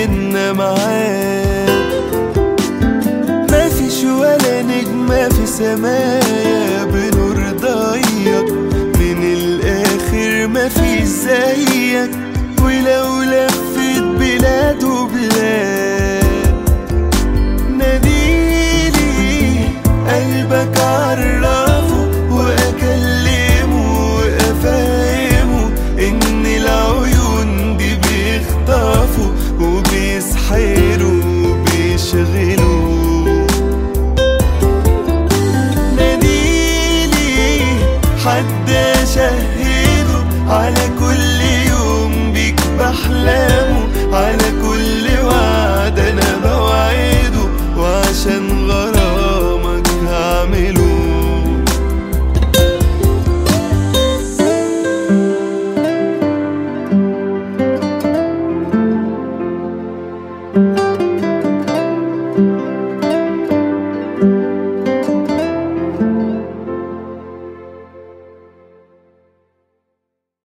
بينا معاك مفيش ولا نجمة في سمايا بنور ضيق من الآخر مفيش زيك ولو لفت بلاد وبلاد ناديلي قلبك عرفه وأكلمه وأفهمه إن العيون دي بيخطفوا وبيسحروا وبيشغلوا ناديلي حد أشهده على كل يوم بيك بحلمه على كل وعد أنا بوعده وعشان غرامك هعمله thank you